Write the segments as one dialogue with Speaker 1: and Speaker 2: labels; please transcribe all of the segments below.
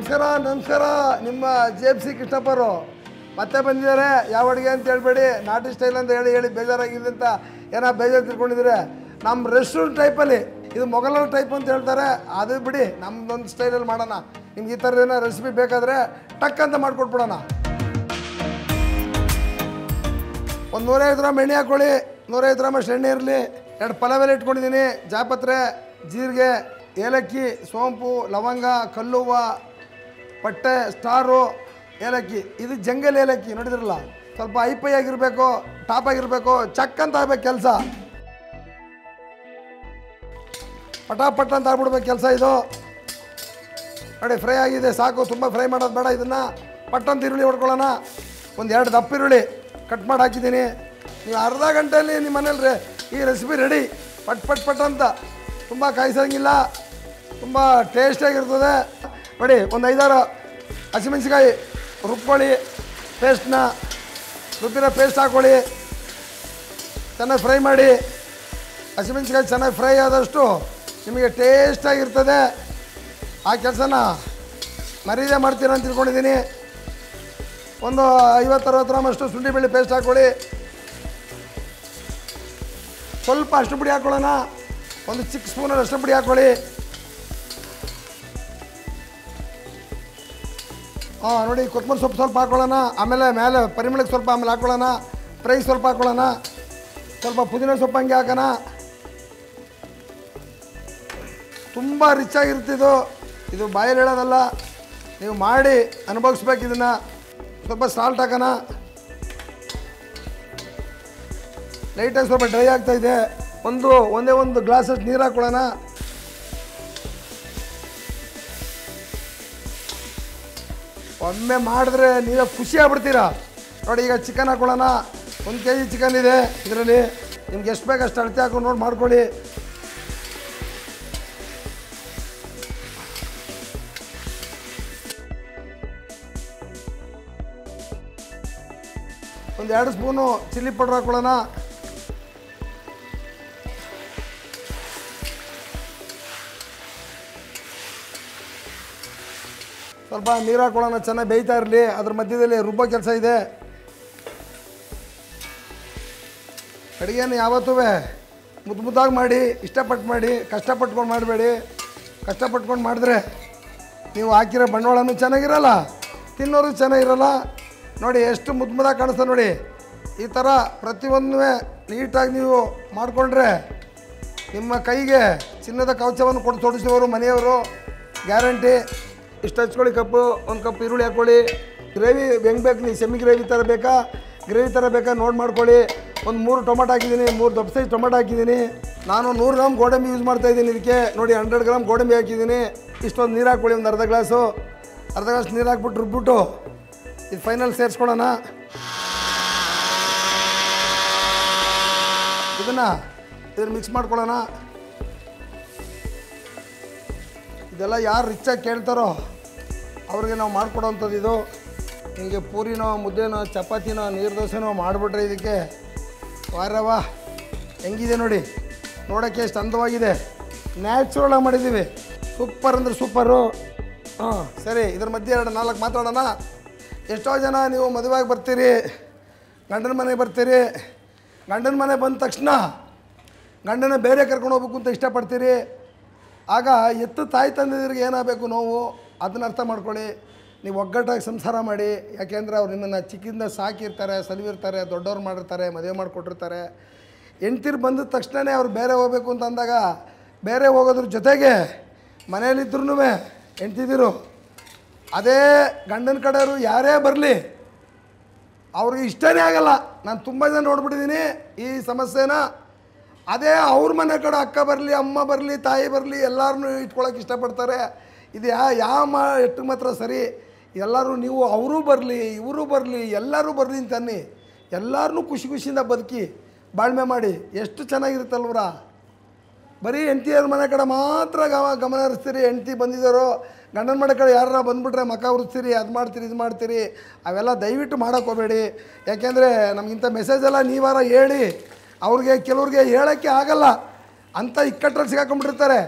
Speaker 1: ನಮಸ್ಕಾರ ನಮಸ್ಕಾರ ನಿಮ್ಮ ಜೆ ಎಫ್ ಸಿ ಕೃಷ್ಣಪ್ಪರು ಮತ್ತೆ ಬಂದಿದ್ದಾರೆ ಯಾವ ಅಡುಗೆ ಅಂತ ಹೇಳ್ಬೇಡಿ ನಾಟಿ ಸ್ಟೈಲ್ ಅಂತ ಹೇಳಿ ಹೇಳಿ ಬೇಜಾರಾಗಿದೆ ಅಂತ ಏನೋ ಬೇಜಾರು ತಿಳ್ಕೊಂಡಿದ್ರೆ ನಮ್ಮ ರೆಸ್ಟೋರೆಂಟ್ ಟೈಪಲ್ಲಿ ಇದು ಮೊಘಲರ ಟೈಪ್ ಅಂತ ಹೇಳ್ತಾರೆ ಅದು ಬಿಡಿ ನಮ್ದೊಂದು ಸ್ಟೈಲಲ್ಲಿ ಮಾಡೋಣ ನಿಮ್ಗೆ ಈ ಥರದ ಏನೋ ರೆಸಿಪಿ ಬೇಕಾದರೆ ಟಕ್ ಅಂತ ಮಾಡಿಕೊಟ್ಬಿಡೋಣ ಒಂದು ನೂರೈವತ್ತು ಗ್ರಾಮ್ ಎಣ್ಣೆ ಹಾಕೊಳ್ಳಿ ನೂರೈವತ್ತು ಗ್ರಾಮ್ ಅಷ್ಟು ಎಣ್ಣೆ ಇರಲಿ ಎರಡು ಪಲಾವ್ ಎಲೆ ಇಟ್ಕೊಂಡಿದ್ದೀನಿ ಜಾಪತ್ರೆ ಜೀರಿಗೆ ಏಲಕ್ಕಿ ಸೋಂಪು ಲವಂಗ ಕಲ್ಲುವ್ವ ಪಟ್ಟೆ ಸ್ಟಾರು ಏಲಕ್ಕಿ ಇದು ಜಂಗಲ್ ಏಲಕ್ಕಿ ನೋಡಿದ್ರಲ್ಲ ಸ್ವಲ್ಪ ಐಪೈ ಆಗಿರಬೇಕು ಟಾಪ್ ಆಗಿರಬೇಕು ಚಕ್ ಅಂತ ಆಗ್ಬೇಕು ಕೆಲಸ ಪಟಾಪಟ್ ಅಂತ ಆಗ್ಬಿಡ್ಬೇಕು ಕೆಲಸ ಇದು ನೋಡಿ ಫ್ರೈ ಆಗಿದೆ ಸಾಕು ತುಂಬ ಫ್ರೈ ಮಾಡೋದು ಬೇಡ ಇದನ್ನು ಪಟ್ಟಂತ ಈರುಳ್ಳಿ ಹೊಡ್ಕೊಳ್ಳೋಣ ಒಂದು ಎರಡು ದಪ್ಪ ಈರುಳ್ಳಿ ಕಟ್ ಮಾಡಿ ಹಾಕಿದ್ದೀನಿ ನೀವು ಅರ್ಧ ಗಂಟೆಯಲ್ಲಿ ನಿಮ್ಮ ಮನೇಲಿ ರೇ ಈ ರೆಸಿಪಿ ರೆಡಿ ಪಟ್ ಪಟ್ ಪಟ್ ಅಂತ ತುಂಬ ಕಾಯಿಸಂಗಿಲ್ಲ ತುಂಬ ಟೇಸ್ಟಿಯಾಗಿರ್ತದೆ ನೋಡಿ ಒಂದು ಐದಾರು ಹಸಿಮೆಣ್ಸಿಕಾಯಿ ರುಬ್ಕೊಳ್ಳಿ ಪೇಸ್ಟ್ನ ರುಬ್ಬಿರೋ ಪೇಸ್ಟ್ ಹಾಕ್ಕೊಳ್ಳಿ ಚೆನ್ನಾಗಿ ಫ್ರೈ ಮಾಡಿ ಹಸಿಮೆಣ್ಸಿಕಾಯಿ ಚೆನ್ನಾಗಿ ಫ್ರೈ ಆದಷ್ಟು ನಿಮಗೆ ಟೇಸ್ಟಾಗಿರ್ತದೆ ಆ ಕೆಲಸನ ಮರೀದೆ ಮಾಡ್ತೀರ ಅಂತ ತಿಳ್ಕೊಂಡಿದ್ದೀನಿ ಒಂದು ಐವತ್ತು ಅರವತ್ತು ಗ್ರಾಮ್ ಅಷ್ಟು ಶುಂಠಿ ಬೆಳ್ಳಿ ಪೇಸ್ಟ್ ಹಾಕ್ಕೊಳ್ಳಿ ಸ್ವಲ್ಪ ಅಷ್ಟು ಪುಡಿ ಹಾಕ್ಕೊಳ್ಳೋಣ ಒಂದು ಚಿಕ್ಕ ಸ್ಪೂನಲ್ಲಿ ಅಷ್ಟು ಪುಡಿ ಹಾಕ್ಕೊಳ್ಳಿ ಹಾಂ ನೋಡಿ ಕೊತ್ತಂಬರಿ ಸೊಪ್ಪು ಸ್ವಲ್ಪ ಹಾಕ್ಕೊಳ್ಳೋಣ ಆಮೇಲೆ ಮೇಲೆ ಪರಿಮಳಕ್ಕೆ ಸ್ವಲ್ಪ ಆಮೇಲೆ ಹಾಕ್ಕೊಳ್ಳೋಣ ಫ್ರೈ ಸ್ವಲ್ಪ ಹಾಕ್ಕೊಳ್ಳೋಣ ಸ್ವಲ್ಪ ಪುದೀನ ಸೊಪ್ಪು ಹಂಗೆ ಹಾಕೋಣ ತುಂಬ ರಿಚ್ ಆಗಿರುತ್ತೆ ಇದು ಇದು ಬಾಯಲ್ಲಿ ಹೇಳೋದಲ್ಲ ನೀವು ಮಾಡಿ ಅನುಭವಿಸ್ಬೇಕು ಇದನ್ನು ಸ್ವಲ್ಪ ಸಾಲ್ಟ್ ಹಾಕೋಣ ಲೈಟಾಗಿ ಸ್ವಲ್ಪ ಡ್ರೈ ಆಗ್ತಾ ಇದೆ ಒಂದು ಒಂದೇ ಒಂದು ಗ್ಲಾಸಷ್ಟು ನೀರು ಹಾಕ್ಕೊಳ್ಳೋಣ ಒಮ್ಮೆ ಮಾಡಿದ್ರೆ ನೀವೇ ಖುಷಿ ಆಗ್ಬಿಡ್ತೀರಾ ನೋಡಿ ಈಗ ಚಿಕನ್ ಹಾಕ್ಕೊಳ್ಳೋಣ ಒಂದು ಕೆ ಜಿ ಚಿಕನ್ ಇದೆ ಇದರಲ್ಲಿ ನಿಮ್ಗೆ ಎಷ್ಟು ಬೇಕು ಅಷ್ಟು ಅಳತೆ ಹಾಕೊಂಡು ನೋಡಿ ಮಾಡ್ಕೊಳ್ಳಿ ಒಂದು ಎರಡು ಸ್ಪೂನು ಚಿಲ್ಲಿ ಪೌಡ್ರ್ ಹಾಕ್ಕೊಳ್ಳೋಣ ಸ್ವಲ್ಪ ನೀರು ಹಾಕ್ಕೊಳ್ಳೋಣ ಚೆನ್ನಾಗಿ ಬೇಯ್ತಾ ಇರಲಿ ಅದ್ರ ಮಧ್ಯದಲ್ಲಿ ರುಬ್ಬೋ ಕೆಲಸ ಇದೆ ಅಡುಗೆನ ಯಾವತ್ತೂ ಮುದ್ದು ಮುದ್ದಾಗಿ ಮಾಡಿ ಇಷ್ಟಪಟ್ಟು ಮಾಡಿ ಕಷ್ಟಪಟ್ಕೊಂಡು ಮಾಡಬೇಡಿ ಕಷ್ಟಪಟ್ಕೊಂಡು ಮಾಡಿದ್ರೆ ನೀವು ಹಾಕಿರೋ ಬಂಡವಾಳನೂ ಚೆನ್ನಾಗಿರಲ್ಲ ತಿನ್ನೋರು ಚೆನ್ನಾಗಿರಲ್ಲ ನೋಡಿ ಎಷ್ಟು ಮುದ್ದು ಮುದ್ದಾಗಿ ಕಾಣಿಸ್ತದೆ ನೋಡಿ ಈ ಥರ ಪ್ರತಿಯೊಂದು ನೀಟಾಗಿ ನೀವು ಮಾಡಿಕೊಂಡ್ರೆ ನಿಮ್ಮ ಕೈಗೆ ಚಿನ್ನದ ಕವಚವನ್ನು ಕೊಟ್ಟು ತೊಡಿಸುವವರು ಮನೆಯವರು ಗ್ಯಾರಂಟಿ ಇಷ್ಟು ಹಚ್ಕೊಳ್ಳಿ ಕಪ್ಪು ಒಂದು ಕಪ್ ಈರುಳ್ಳಿ ಹಾಕ್ಕೊಳ್ಳಿ ಗ್ರೇವಿ ಹೆಂಗೆ ಬೇಕು ನೀವು ಸೆಮಿ ಗ್ರೇವಿ ಥರ ಬೇಕಾ ಗ್ರೇವಿ ಥರ ಬೇಕಾ ನೋಡಿ ಮಾಡ್ಕೊಳ್ಳಿ ಒಂದು ಮೂರು ಟೊಮೆಟೊ ಹಾಕಿದ್ದೀನಿ ಮೂರು ದೊಡ್ಡ ಸೈಜ್ ಟೊಮೆಟೊ ಹಾಕಿದ್ದೀನಿ ನಾನು ನೂರು ಗ್ರಾಮ್ ಗೋಡಂಬಿ ಯೂಸ್ ಮಾಡ್ತಾ ಇದ್ದೀನಿ ಇದಕ್ಕೆ ನೋಡಿ ಹಂಡ್ರೆಡ್ ಗ್ರಾಮ್ ಗೋಡಂಬಿ ಹಾಕಿದ್ದೀನಿ ಇಷ್ಟೊಂದು ನೀರು ಹಾಕ್ಕೊಳ್ಳಿ ಒಂದು ಅರ್ಧ ಗ್ಲಾಸು ಅರ್ಧ ಗ್ಲಾಸ್ ನೀರು ಹಾಕ್ಬಿಟ್ಟು ರುಬ್ಬಿಟ್ಟು ಇದು ಫೈನಲ್ ಸೇರಿಸ್ಕೊಳ್ಳೋಣ ಇದನ್ನು ಇದನ್ನು ಮಿಕ್ಸ್ ಮಾಡ್ಕೊಳ್ಳೋಣ ಇದೆಲ್ಲ ಯಾರು ರಿಚಾಗಿ ಕೇಳ್ತಾರೋ ಅವ್ರಿಗೆ ನಾವು ಮಾಡಿಕೊಡೋವಂಥದ್ದು ಇದು ಹಿಂಗೆ ಪೂರಿನೋ ಮುದ್ದೆನೋ ಚಪಾತಿನೋ ನೀರು ದೋಸೆನೋ ಮಾಡಿಬಿಟ್ರೆ ಇದಕ್ಕೆ ವಾರವ ಹೆಂಗಿದೆ ನೋಡಿ ನೋಡೋಕ್ಕೆ ಎಷ್ಟು ಅಂದವಾಗಿದೆ ನ್ಯಾಚುರಲಾಗಿ ಮಾಡಿದ್ದೀವಿ ಸೂಪರ್ ಅಂದ್ರೆ ಸೂಪರು ಹಾಂ ಸರಿ ಇದ್ರ ಮಧ್ಯೆ ಎರಡು ನಾಲ್ಕು ಮಾತಾಡೋಣ ಎಷ್ಟೋ ಜನ ನೀವು ಮದುವೆಯಾಗಿ ಬರ್ತೀರಿ ಗಂಡನ ಮನೆಗೆ ಬರ್ತೀರಿ ಗಂಡನ ಮನೆ ಬಂದ ತಕ್ಷಣ ಗಂಡನ ಬೇರೆ ಕರ್ಕೊಂಡು ಹೋಗ್ಬೇಕು ಅಂತ ಇಷ್ಟಪಡ್ತೀರಿ ಆಗ ಎತ್ತು ತಾಯಿ ತಂದೆಯರಿಗೆ ಏನಾಗಬೇಕು ನೋವು ಅದನ್ನ ಅರ್ಥ ಮಾಡ್ಕೊಳ್ಳಿ ನೀವು ಒಗ್ಗಟ್ಟಾಗಿ ಸಂಸಾರ ಮಾಡಿ ಯಾಕೆಂದರೆ ಅವ್ರು ನಿಮ್ಮನ್ನು ಚಿಕ್ಕಿಂದ ಸಾಕಿರ್ತಾರೆ ಸಲುವಿರ್ತಾರೆ ದೊಡ್ಡವ್ರು ಮಾಡಿರ್ತಾರೆ ಮದುವೆ ಮಾಡಿಕೊಟ್ಟಿರ್ತಾರೆ ಹೆಂಡ್ತಿರು ಬಂದ ತಕ್ಷಣವೇ ಅವ್ರು ಬೇರೆ ಹೋಗ್ಬೇಕು ಅಂತ ಅಂದಾಗ ಬೇರೆ ಹೋಗೋದ್ರ ಜೊತೆಗೆ ಮನೇಲಿದ್ರೂ ಹೆಂಡ್ತಿದಿರು ಅದೇ ಗಂಡನ ಕಡೆಯವರು ಯಾರೇ ಬರಲಿ ಅವ್ರಿಗೆ ಇಷ್ಟನೇ ಆಗಲ್ಲ ನಾನು ತುಂಬ ಜನ ನೋಡ್ಬಿಟ್ಟಿದ್ದೀನಿ ಈ ಸಮಸ್ಯೆನ ಅದೇ ಅವ್ರ ಮನೆ ಕಡೆ ಅಕ್ಕ ಬರಲಿ ಅಮ್ಮ ಬರಲಿ ತಾಯಿ ಬರಲಿ ಎಲ್ಲರನ್ನೂ ಇಟ್ಕೊಳಕ್ಕೆ ಇಷ್ಟಪಡ್ತಾರೆ ಇದು ಯಾ ಯಾವ ಮಾ ಎಷ್ಟು ಮಾತ್ರ ಸರಿ ಎಲ್ಲರೂ ನೀವು ಅವರೂ ಬರಲಿ ಇವರು ಬರಲಿ ಎಲ್ಲರೂ ಬರಲಿ ಅಂತ ಅನ್ನಿ ಎಲ್ಲರನ್ನೂ ಖುಷಿ ಖುಷಿಯಿಂದ ಬದುಕಿ ಬಾಳ್ಮೆ ಮಾಡಿ ಎಷ್ಟು ಚೆನ್ನಾಗಿರುತ್ತಲ್ವ್ರ ಬರೀ ಹೆಂಡ್ತಿಯವ್ರ ಮನೆ ಕಡೆ ಮಾತ್ರ ಗಮ ಗಮನ ಹರಿಸ್ತೀರಿ ಹೆಂಡ್ತಿ ಬಂದಿದ್ದಾರೋ ಗಂಡನ ಮನೆ ಕಡೆ ಯಾರ ಬಂದುಬಿಟ್ರೆ ಮಕ ಉರಿಸ್ತೀರಿ ಅದು ಮಾಡ್ತೀರಿ ಇದು ಮಾಡ್ತೀರಿ ಅವೆಲ್ಲ ದಯವಿಟ್ಟು ಮಾಡೋಕೆ ಹೋಗಬೇಡಿ ಯಾಕೆಂದರೆ ನಮಗಿಂಥ ಮೆಸೇಜೆಲ್ಲ ನೀವಾರ ಹೇಳಿ ಅವ್ರಿಗೆ ಕೆಲವ್ರಿಗೆ ಹೇಳೋಕ್ಕೆ ಆಗಲ್ಲ ಅಂಥ ಇಕ್ಕಟ್ಟಲ್ಲಿ ಸಿಗಾಕೊಂಡ್ಬಿಟ್ಟಿರ್ತಾರೆ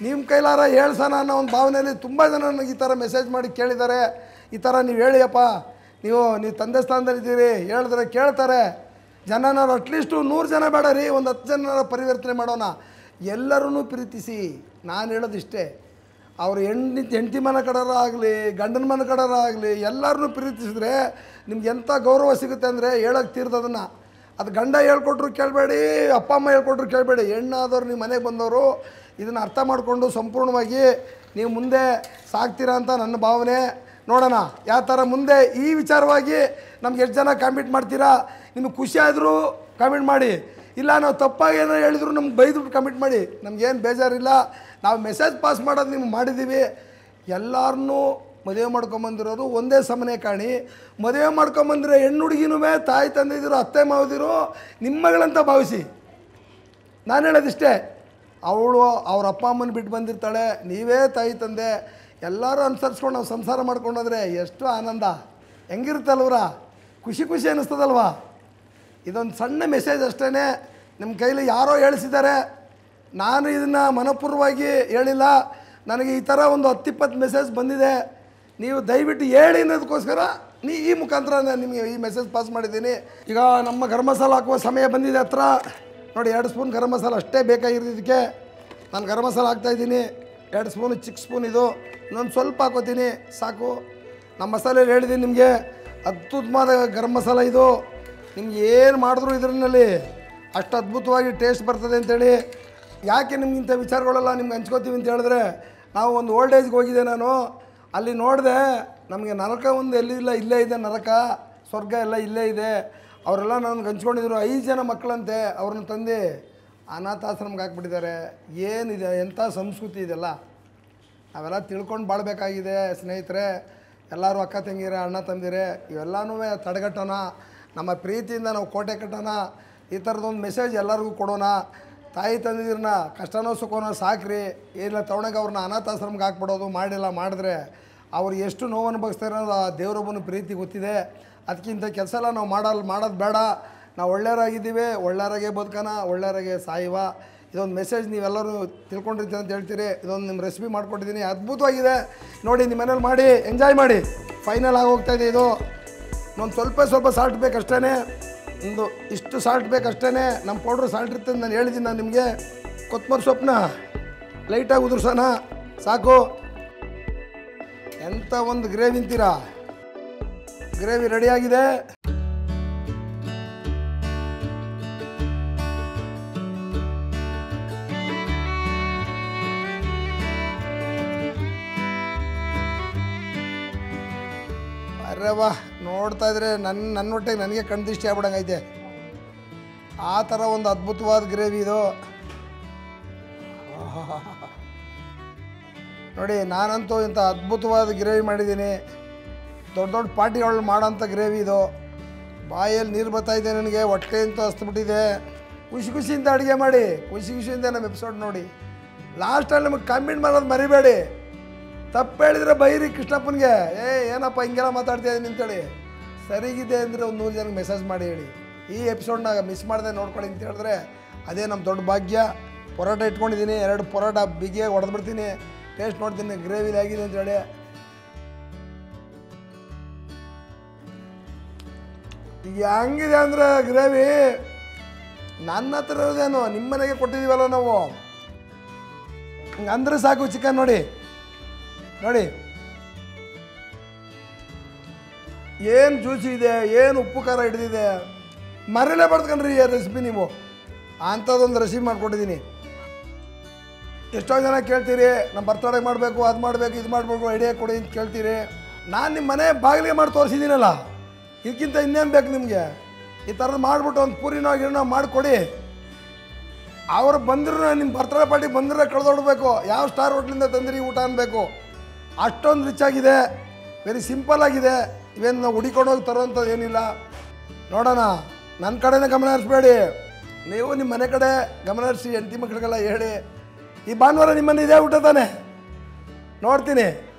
Speaker 1: ನಿಮ್ಮ ಕೈಲಾರ ಹೇಳ್ಸೋಣ ಅನ್ನೋ ಒಂದು ಭಾವನೆಯಲ್ಲಿ ತುಂಬ ಜನ ನನಗೆ ಈ ಥರ ಮೆಸೇಜ್ ಮಾಡಿ ಕೇಳಿದ್ದಾರೆ ಈ ಥರ ನೀವು ಹೇಳಿಯಪ್ಪ ನೀವು ನೀವು ತಂದೆ ಸ್ಥಾನದಲ್ಲಿದ್ದೀರಿ ಹೇಳಿದ್ರೆ ಕೇಳ್ತಾರೆ ಜನನಾರು ಅಟ್ಲೀಸ್ಟು ನೂರು ಜನ ಬೇಡ ರೀ ಒಂದು ಹತ್ತು ಜನರ ಪರಿವರ್ತನೆ ಮಾಡೋಣ ಎಲ್ಲರೂ ಪ್ರೀತಿಸಿ ನಾನು ಹೇಳೋದಿಷ್ಟೇ ಅವ್ರ ಹೆಂಡತಿ ಹೆಂಡತಿ ಮನ ಕಡರ ಆಗಲಿ ಗಂಡನ ಮನ ಕಡರ ಆಗಲಿ ಎಲ್ಲರನ್ನೂ ಪ್ರೀತಿಸಿದ್ರೆ ನಿಮ್ಗೆ ಎಂಥ ಗೌರವ ಸಿಗುತ್ತೆ ಅಂದರೆ ಹೇಳೋಕ್ಕೆ ತೀರ್ದದನ್ನು ಅದು ಗಂಡ ಹೇಳ್ಕೊಟ್ರು ಕೇಳಬೇಡಿ ಅಪ್ಪ ಅಮ್ಮ ಹೇಳ್ಕೊಟ್ರು ಕೇಳಬೇಡಿ ಹೆಣ್ಣಾದವ್ರು ನಿಮ್ಮ ಮನೆಗೆ ಬಂದವರು ಇದನ್ನು ಅರ್ಥ ಮಾಡಿಕೊಂಡು ಸಂಪೂರ್ಣವಾಗಿ ನೀವು ಮುಂದೆ ಸಾಗ್ತೀರಾ ಅಂತ ನನ್ನ ಭಾವನೆ ನೋಡೋಣ ಯಾವ ಥರ ಮುಂದೆ ಈ ವಿಚಾರವಾಗಿ ನಮ್ಗೆ ಎಷ್ಟು ಜನ ಕಾಮೆಂಟ್ ಮಾಡ್ತೀರಾ ನಿಮಗೆ ಖುಷಿ ಆದರೂ ಕಾಮೆಂಟ್ ಮಾಡಿ ಇಲ್ಲ ನಾವು ತಪ್ಪಾಗಿ ಏನೋ ಹೇಳಿದ್ರು ನಮ್ಗೆ ಬೈದ್ಬಿಟ್ಟು ಕಮಿಟ್ ಮಾಡಿ ನಮಗೇನು ಬೇಜಾರಿಲ್ಲ ನಾವು ಮೆಸೇಜ್ ಪಾಸ್ ಮಾಡೋದು ನಿಮ್ಗೆ ಮಾಡಿದ್ದೀವಿ ಎಲ್ಲರನ್ನೂ ಮದುವೆ ಮಾಡ್ಕೊಂಬಂದಿರೋರು ಒಂದೇ ಸಮನೆ ಕಾಣಿ ಮದುವೆ ಮಾಡ್ಕೊಂಬಂದಿರೋ ಹೆಣ್ಣು ಹುಡುಗಿನೂ ತಾಯಿ ತಂದಿದ್ರು ಅತ್ತೆ ಮಾವದಿರು ನಿಮ್ಮ ಮಗಳಂತ ಭಾವಿಸಿ ನಾನು ಹೇಳೋದಿಷ್ಟೇ ಅವಳು ಅವ್ರ ಅಪ್ಪ ಅಮ್ಮನ ಬಿಟ್ಟು ಬಂದಿರ್ತಾಳೆ ನೀವೇ ತಾಯಿ ತಂದೆ ಎಲ್ಲರೂ ಅನುಸರಿಸ್ಕೊಂಡು ನಾವು ಸಂಸಾರ ಮಾಡ್ಕೊಂಡೋದ್ರೆ ಎಷ್ಟು ಆನಂದ ಹೆಂಗಿರುತ್ತಲ್ವ್ರ ಖುಷಿ ಖುಷಿ ಅನ್ನಿಸ್ತದಲ್ವಾ ಇದೊಂದು ಸಣ್ಣ ಮೆಸೇಜ್ ಅಷ್ಟೇ ನಿಮ್ಮ ಕೈಲಿ ಯಾರೋ ಹೇಳಿಸಿದ್ದಾರೆ ನಾನು ಇದನ್ನು ಮನಪೂರ್ವವಾಗಿ ಹೇಳಿಲ್ಲ ನನಗೆ ಈ ಥರ ಒಂದು ಹತ್ತಿಪ್ಪತ್ತು ಮೆಸೇಜ್ ಬಂದಿದೆ ನೀವು ದಯವಿಟ್ಟು ಹೇಳಿ ಅನ್ನೋದಕ್ಕೋಸ್ಕರ ನೀ ಈ ಮುಖಾಂತರ ನಾನು ನಿಮಗೆ ಈ ಮೆಸೇಜ್ ಪಾಸ್ ಮಾಡಿದ್ದೀನಿ ಈಗ ನಮ್ಮ ಗರಂ ಮಸಾಲ ಹಾಕುವ ಸಮಯ ಬಂದಿದೆ ಹತ್ರ ನೋಡಿ ಎರಡು ಸ್ಪೂನ್ ಗರಂ ಮಸಾಲ ಅಷ್ಟೇ ಬೇಕಾಗಿರೋದಕ್ಕೆ ನಾನು ಗರಂ ಮಸಾಲ ಹಾಕ್ತಾಯಿದ್ದೀನಿ ಎರಡು ಸ್ಪೂನ್ ಚಿಕ್ಕ ಸ್ಪೂನ್ ಇದು ಇನ್ನೊಂದು ಸ್ವಲ್ಪ ಹಾಕೋತೀನಿ ಸಾಕು ನಮ್ಮ ಮಸಾಲೆಯಲ್ಲಿ ಹೇಳಿದ್ದೀನಿ ನಿಮಗೆ ಅದ್ಭುತವಾದ ಗರಂ ಮಸಾಲ ಇದು ನಿಮ್ಗೆ ಏನು ಮಾಡಿದ್ರು ಇದರಲ್ಲಿ ಅಷ್ಟು ಅದ್ಭುತವಾಗಿ ಟೇಸ್ಟ್ ಬರ್ತದೆ ಅಂತೇಳಿ ಯಾಕೆ ನಿಮ್ಗೆ ಇಂಥ ವಿಚಾರಗಳೆಲ್ಲ ನಿಮ್ಗೆ ಹಂಚ್ಕೋತೀವಿ ಅಂತ ಹೇಳಿದ್ರೆ ನಾವು ಒಂದು ಓಲ್ಡ್ ಏಜ್ಗೆ ಹೋಗಿದ್ದೆ ನಾನು ಅಲ್ಲಿ ನೋಡಿದೆ ನಮಗೆ ನರಕ ಒಂದು ಎಲ್ಲಿಲ್ಲ ಇಲ್ಲೇ ಇದೆ ನರಕ ಸ್ವರ್ಗ ಎಲ್ಲ ಇಲ್ಲೇ ಇದೆ ಅವರೆಲ್ಲ ನನಗೆ ಹಂಚ್ಕೊಂಡಿದ್ರು ಐದು ಜನ ಮಕ್ಕಳಂತೆ ಅವ್ರನ್ನ ತಂದು ಅನಾಥಾಶ್ರಮಕ್ಕೆ ಹಾಕ್ಬಿಟ್ಟಿದ್ದಾರೆ ಏನಿದೆ ಎಂಥ ಸಂಸ್ಕೃತಿ ಇದೆಲ್ಲ ನಾವೆಲ್ಲ ತಿಳ್ಕೊಂಡು ಬಾಳಬೇಕಾಗಿದೆ ಸ್ನೇಹಿತರೆ ಎಲ್ಲರೂ ಅಕ್ಕ ತಂಗಿರೆ ಅಣ್ಣ ತಂದಿರೆ ಇವೆಲ್ಲನೂ ತಡೆಗಟ್ಟೋಣ ನಮ್ಮ ಪ್ರೀತಿಯಿಂದ ನಾವು ಕೋಟೆ ಕಟ್ಟೋಣ ಈ ಥರದೊಂದು ಮೆಸೇಜ್ ಎಲ್ಲರಿಗೂ ಕೊಡೋಣ ತಾಯಿ ತಂದಿದ್ರನ್ನ ಕಷ್ಟನೋ ಸುಖನೋ ಸಾಕ್ರಿ ಇಲ್ಲ ತಗೊಂಡಾಗ ಅವ್ರನ್ನ ಅನಾಥಾಶ್ರಮಕ್ಕೆ ಹಾಕ್ಬಿಡೋದು ಮಾಡಿಲ್ಲ ಮಾಡಿದ್ರೆ ಅವ್ರು ಎಷ್ಟು ನೋವು ಅನುಭವಿಸ್ತಾರೆ ಅನ್ನೋದು ಆ ದೇವರೊಬ್ಬನ ಪ್ರೀತಿ ಗೊತ್ತಿದೆ ಅದಕ್ಕಿಂತ ಕೆಲಸ ಎಲ್ಲ ನಾವು ಮಾಡಲ್ಲ ಮಾಡೋದು ಬೇಡ ನಾವು ಒಳ್ಳೆಯವರಾಗಿದ್ದೀವಿ ಒಳ್ಳೆಯವರಾಗೆ ಬದುಕೋಣ ಒಳ್ಳೆಯವರಾಗೆ ಸಾಯುವ ಇದೊಂದು ಮೆಸೇಜ್ ನೀವೆಲ್ಲರೂ ತಿಳ್ಕೊಂಡಿರ್ತೀರಿ ಅಂತ ಹೇಳ್ತೀರಿ ಇದೊಂದು ನಿಮ್ಮ ರೆಸಿಪಿ ಮಾಡ್ಕೊಟ್ಟಿದ್ದೀನಿ ಅದ್ಭುತವಾಗಿದೆ ನೋಡಿ ನಿಮ್ಮ ಮನೇಲಿ ಮಾಡಿ ಎಂಜಾಯ್ ಮಾಡಿ ಫೈನಲ್ ಆಗಿ ಹೋಗ್ತಾ ಇದೆ ಇದು ಒಂದು ಸ್ವಲ್ಪ ಸ್ವಲ್ಪ ಸಾಲ್ಟ್ ಬೇಕಷ್ಟೇ ಒಂದು ಇಷ್ಟು ಸಾಲ್ಟ್ ಬೇಕಷ್ಟೇ ನಮ್ಮ ಪೌಡ್ರ್ ಸಾಲ್ಟ್ ಇರ್ತದೆ ನಾನು ಹೇಳಿದ್ದೀನಿ ನಾನು ನಿಮಗೆ ಕೊತ್ತಂಬರಿ ಸೊಪ್ಪನ್ನ ಲೈಟಾಗಿ ಉದುರ್ಸೋಣ ಸಾಕು ಎಂಥ ಒಂದು ಗ್ರೇವಿ ಅಂತೀರಾ ಗ್ರೇವಿ ರೆಡಿಯಾಗಿದೆ ಅರೆ ವಾ ನೋಡ್ತಾ ಇದ್ರೆ ನನ್ನ ನನ್ನ ಹೊಟ್ಟೆಗೆ ನನಗೆ ಕಣ್ದಿಷ್ಟಿ ಆಗ್ಬಿಡಂಗೈತೆ ಆ ಥರ ಒಂದು ಅದ್ಭುತವಾದ ಗ್ರೇವಿ ಇದು ನೋಡಿ ನಾನಂತೂ ಇಂಥ ಅದ್ಭುತವಾದ ಗ್ರೇವಿ ಮಾಡಿದ್ದೀನಿ ದೊಡ್ಡ ದೊಡ್ಡ ಪಾರ್ಟಿಗಳು ಮಾಡೋಂಥ ಗ್ರೇವಿ ಇದು ಬಾಯಲ್ಲಿ ನೀರು ಬರ್ತಾ ಇದೆ ನನಗೆ ಹೊಟ್ಟೆ ಅಂತೂ ಹಸ್ಬಿಟ್ಟಿದೆ ಖುಷಿ ಖುಷಿಯಿಂದ ಅಡುಗೆ ಮಾಡಿ ಖುಷಿ ಖುಷಿಯಿಂದ ನಮ್ಮ ಎಪಿಸೋಡ್ ನೋಡಿ ಲಾಸ್ಟಲ್ಲಿ ನಮಗೆ ಕಮೆಂಟ್ ಮಾಡೋದು ಮರಿಬೇಡಿ ತಪ್ಪು ಹೇಳಿದ್ರೆ ಬೈರಿ ಕೃಷ್ಣಪ್ಪನಿಗೆ ಏ ಏನಪ್ಪ ಹಿಂಗೆಲ್ಲ ಮಾತಾಡ್ತಾ ಇದ್ದೀನಿ ಅಂತೇಳಿ ಸರಿಗಿದೆ ಅಂದರೆ ಒಂದು ನೂರು ಜನಕ್ಕೆ ಮೆಸೇಜ್ ಮಾಡಿ ಹೇಳಿ ಈ ಎಪಿಸೋಡ್ನಾಗ ಮಿಸ್ ಮಾಡದೆ ನೋಡ್ಕೊಳ್ಳಿ ಅಂತ ಹೇಳಿದ್ರೆ ಅದೇ ನಮ್ಮ ದೊಡ್ಡ ಭಾಗ್ಯ ಪರೋಟ ಇಟ್ಕೊಂಡಿದ್ದೀನಿ ಎರಡು ಪರೋಟ ಬಿಗಿಯಾಗಿ ಹೊಡೆದ್ಬಿಡ್ತೀನಿ ಟೇಸ್ಟ್ ನೋಡ್ತೀನಿ ಗ್ರೇವಿ ಆಗಿದೆ ಅಂತೇಳಿ ಈಗ ಹೆಂಗಿದೆ ಅಂದರೆ ಗ್ರೇವಿ ನನ್ನ ಹತ್ರ ಇರೋದೇನು ನಿಮ್ಮ ಮನೆಗೆ ಕೊಟ್ಟಿದ್ದೀವಲ್ಲ ನಾವು ಹಿಂಗೆ ಅಂದ್ರೆ ಸಾಕು ಚಿಕನ್ ನೋಡಿ ನೋಡಿ ಏನು ಜ್ಯೂಸಿ ಇದೆ ಏನು ಉಪ್ಪು ಖಾರ ಹಿಡಿದಿದೆ ಮರಲೇ ಬಡ್ಕಂಡ್ರಿ ಈ ರೆಸಿಪಿ ನೀವು ಅಂಥದ್ದೊಂದು ರೆಸಿಪಿ ಮಾಡ್ಕೊಟ್ಟಿದ್ದೀನಿ ಎಷ್ಟೋ ಜನ ಕೇಳ್ತೀರಿ ನಮ್ಮ ಬರ್ತಡೇ ಮಾಡಬೇಕು ಅದು ಮಾಡಬೇಕು ಇದು ಮಾಡಬೇಕು ಐಡಿಯಾ ಕೊಡಿ ಅಂತ ಕೇಳ್ತೀರಿ ನಾನು ನಿಮ್ಮ ಮನೆ ಬಾಗಿಲಿಗೆ ಮಾಡಿ ತೋರಿಸಿದ್ದೀನಲ್ಲ ಇದಕ್ಕಿಂತ ಇನ್ನೇನು ಬೇಕು ನಿಮಗೆ ಈ ಥರದ್ದು ಮಾಡಿಬಿಟ್ಟು ಒಂದು ಪೂರಿನೋ ಗಿರಿನೋ ಮಾಡಿಕೊಡಿ ಅವ್ರು ಬಂದ್ರು ನಿಮ್ಮ ಬರ್ತಡೇ ಪಾರ್ಟಿ ಬಂದರೆ ಕಳೆದೋಡ್ಬೇಕು ಯಾವ ಸ್ಟಾರ್ ಹೋಟ್ಲಿಂದ ತಂದಿರಿ ಊಟ ಅನ್ಬೇಕು ಅಷ್ಟೊಂದು ರಿಚ್ ಆಗಿದೆ ವೆರಿ ಸಿಂಪಲ್ ಆಗಿದೆ ಇವೇನು ನಾವು ಹುಡಿಕೊಂಡೋಗಿ ತರೋಂಥದ್ದು ಏನಿಲ್ಲ ನೋಡೋಣ ನನ್ನ ಕಡೆನೇ ಗಮನ ಹರಿಸ್ಬೇಡಿ ನೀವು ನಿಮ್ಮ ಮನೆ ಕಡೆ ಗಮನ ಹರಿಸಿ ಹೆಂಡತಿ ಮಕ್ಕಳಿಗೆಲ್ಲ ಹೇಳಿ ಈ ಭಾನುವಾರ ನಿಮ್ಮನ್ನು ಇದೇ ಊಟ ತಾನೆ ನೋಡ್ತೀನಿ